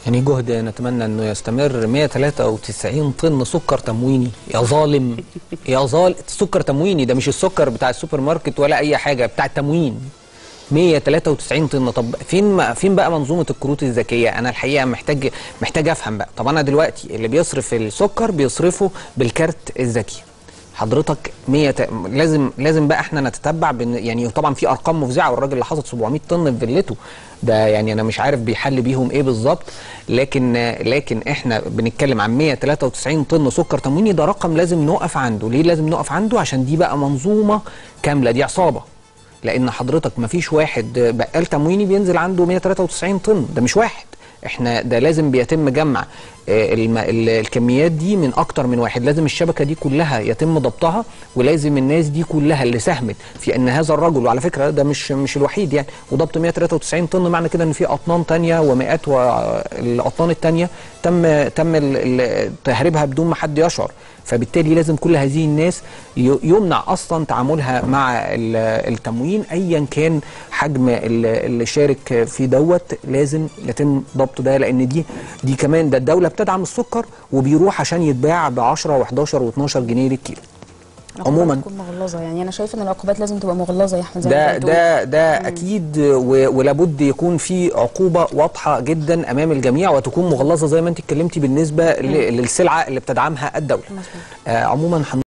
يعني جهد نتمنى انه يستمر 193 طن سكر تمويني يا ظالم يا ظالم سكر تمويني ده مش السكر بتاع السوبر ماركت ولا اي حاجه بتاع التموين 193 طن طب فين ما فين بقى منظومه الكروت الذكيه انا الحقيقه محتاج محتاج افهم بقى طب انا دلوقتي اللي بيصرف السكر بيصرفه بالكارت الذكي حضرتك 100 ت... لازم لازم بقى احنا نتتبع بن... يعني طبعا في ارقام مفزعه والراجل اللي حاطط 700 طن في فيلته ده يعني انا مش عارف بيحل بيهم ايه بالظبط لكن لكن احنا بنتكلم عن 193 طن سكر تمويني ده رقم لازم نقف عنده ليه لازم نقف عنده عشان دي بقى منظومه كامله دي عصابه لان حضرتك ما فيش واحد بقال تمويني بينزل عنده 193 طن ده مش واحد احنا ده لازم بيتم جمع آه، الم- ال- الكميات دي من اكتر من واحد لازم الشبكه دي كلها يتم ضبطها ولازم الناس دي كلها اللي ساهمت في ان هذا الرجل وعلى فكره ده مش مش الوحيد يعني وضبط 193 طن معنى كده ان في اطنان تانية ومئات والاطنان التانية تم تم ال- ال- تهريبها بدون ما حد يشعر فبالتالي لازم كل هذه الناس ي- يمنع اصلا تعاملها مع ال- التموين ايا كان حجم ال- اللي شارك في دوت لازم يتم ضبط ده لان دي دي كمان ده الدوله بتدعم السكر وبيروح عشان يتباع ب 10 و11 و12 جنيه للكيلو العقوبات عموماً. تكون مغلظه يعني انا شايفه ان العقوبات لازم تبقى مغلظه يا احمد زي ما ده انت بتقول. ده ده اكيد و- ولابد يكون في عقوبه واضحه جدا امام الجميع وتكون مغلظه زي ما انت اتكلمتي بالنسبه ل- للسلعه اللي بتدعمها الدوله مظبوط. آه عموما